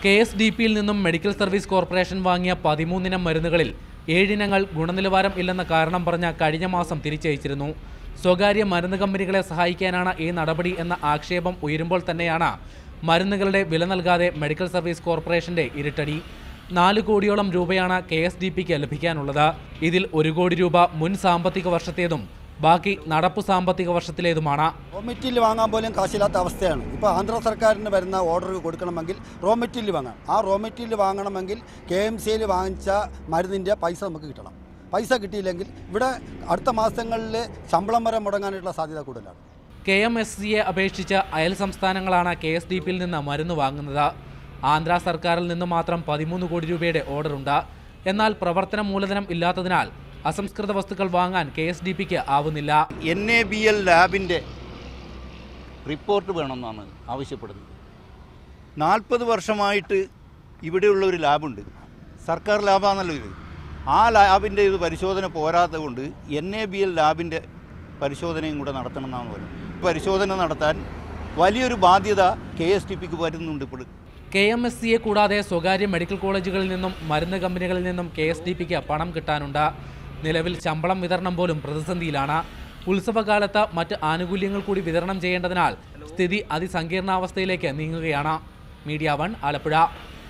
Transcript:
K S D പിയിൽ നിന്നും medical service corporation വാങ്ങിയ പതിമൂന്നിനം മരുന്നുകളിൽ ഏഴിനങ്ങൾ ഗുണനിലവാരം ഇല്ലെന്ന കാരണം പറഞ്ഞ കഴിഞ്ഞ മാസം തിരിച്ചയച്ചിരുന്നു സ്വകാര്യ മരുന്ന് കമ്പനികളെ സഹായിക്കാനാണ് ഈ നടപടി എന്ന ആക്ഷേപം ഉയരുമ്പോൾ തന്നെയാണ് മരുന്നുകളുടെ വില നൽകാതെ മെഡിക്കൽ സർവീസ് കോർപ്പറേഷന്റെ ഇരുട്ടടി നാല് കോടിയോളം രൂപയാണ് കെ എസ് ഡി പിക്ക് ലഭിക്കാനുള്ളത് ഇതിൽ ഒരു കോടി രൂപ മുൻ സാമ്പത്തിക വർഷത്തേതും ബാക്കി നടപ്പു സാമ്പത്തിക വർഷത്തിലേതുമാണ് റോ മെറ്റീരിയൽ വാങ്ങാൻ പോലും കാശില്ലാത്ത അവസ്ഥയാണ് ഇപ്പോൾ ആന്ധ്ര സർക്കാരിന് വരുന്ന ഓർഡർ കൊടുക്കണമെങ്കിൽ റോ മെറ്റീരിയൽ വാങ്ങാം ആ റോ മെറ്റീരിയൽ വാങ്ങണമെങ്കിൽ കെ എം സിയിൽ വാങ്ങിച്ച മരുന്നിൻ്റെ പൈസ നമുക്ക് കിട്ടണം പൈസ കിട്ടിയില്ലെങ്കിൽ ഇവിടെ അടുത്ത മാസങ്ങളിൽ ശമ്പളം വരെ മുടങ്ങാനായിട്ടുള്ള സാധ്യത കൂടുതലാണ് കെ എം എസ് സിയെ അപേക്ഷിച്ച് അയൽ സംസ്ഥാനങ്ങളാണ് കെ എസ് ഡി പിയിൽ നിന്ന് മരുന്ന് വാങ്ങുന്നത് ആന്ധ്ര സർക്കാരിൽ നിന്ന് മാത്രം പതിമൂന്ന് കോടി രൂപയുടെ ഓർഡറുണ്ട് എന്നാൽ പ്രവർത്തന മൂലധനം ഇല്ലാത്തതിനാൽ അസംസ്കൃത വസ്തുക്കൾ വാങ്ങാൻ കെ എസ് ഡി പിക്ക് ആവുന്നില്ല എൻ എ ബി എൽ ലാബിൻ്റെ റിപ്പോർട്ട് വേണമെന്നാണ് ആവശ്യപ്പെടുന്നത് നാൽപ്പത് വർഷമായിട്ട് ഇവിടെയുള്ള ഒരു ലാബുണ്ട് സർക്കാർ ലാബാണല്ലോ ഇത് ആ ലാബിൻ്റെ ഇത് പരിശോധന പോരാത്തത് കൊണ്ട് എൻ എ ബി എൽ ലാബിൻ്റെ പരിശോധനയും കൂടെ നടത്തണമെന്നാണ് പറയുന്നത് പരിശോധന നടത്താൻ വലിയൊരു ബാധ്യത കെ എസ് ടി പിക്ക് വരുന്നുണ്ട് ഇപ്പോൾ കെ എം എസ് സിയെ കൂടാതെ സ്വകാര്യ മെഡിക്കൽ കോളേജുകളിൽ നിന്നും മരുന്ന് കമ്പനികളിൽ നിന്നും കെ എസ് ഡി പിക്ക് പണം കിട്ടാനുണ്ട് നിലവിൽ ശമ്പളം വിതരണം പോലും പ്രതിസന്ധിയിലാണ് ഉത്സവകാലത്ത് മറ്റ് ആനുകൂല്യങ്ങൾ കൂടി വിതരണം ചെയ്യേണ്ടതിനാൽ സ്ഥിതി അതിസങ്കീർണാവസ്ഥയിലേക്ക് നീങ്ങുകയാണ് മീഡിയ വൺ ആലപ്പുഴ